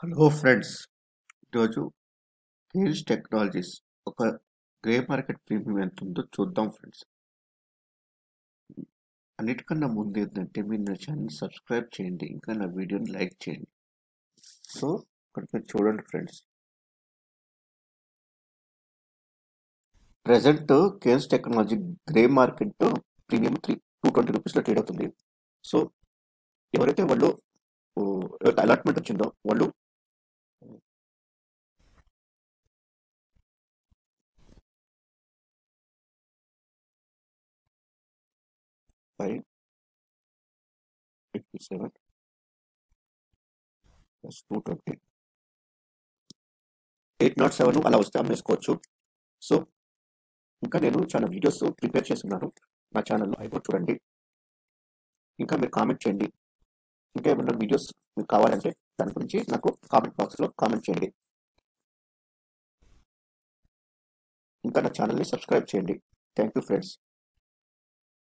hello friends ఈరోజు Kaynes technologies ఒక grey market premium ఎంత ఉందో చూద్దాం ఫ్రెండ్స్ అన్నిటికన్నా ముందు ఏంటంటే మీరు నా ఛానల్ సబ్స్క్రైబ్ చేయండి ఇంకా నా వీడియోని లైక్ చేయండి సో ఇక్కడ మీరు చూడండి friends present Kaynes technology grey market premium three two twenty రూపీస్లో ట్రేడ్ అవుతుంది సో ఎవరైతే వాళ్ళు ఓ, ఎవరైతే అలాట్మెంట్ వచ్చిందో వాళ్ళు five fifty seven plus two twenty eight naught seven అలా వస్తే అమ్మేసుకోవచ్చు సో ఇంకా నేను చాలా వీడియోస్ ప్రిపేర్ చేస్తున్నాను నా ఛానల్లో అవి కూడా చూడండి ఇంకా మీరు కామెంట్ చేయండి ఇంకా ఏమైనా వీడియోస్ మీకు కావాలంటే దాని గురించి నాకు కామెంట్ బాక్స్లో కామెంట్ చేయండి ఇంకా నా ఛానల్ని సబ్స్క్రైబ్ చేయండి థ్యాంక్ యూ ఫ్రెండ్స్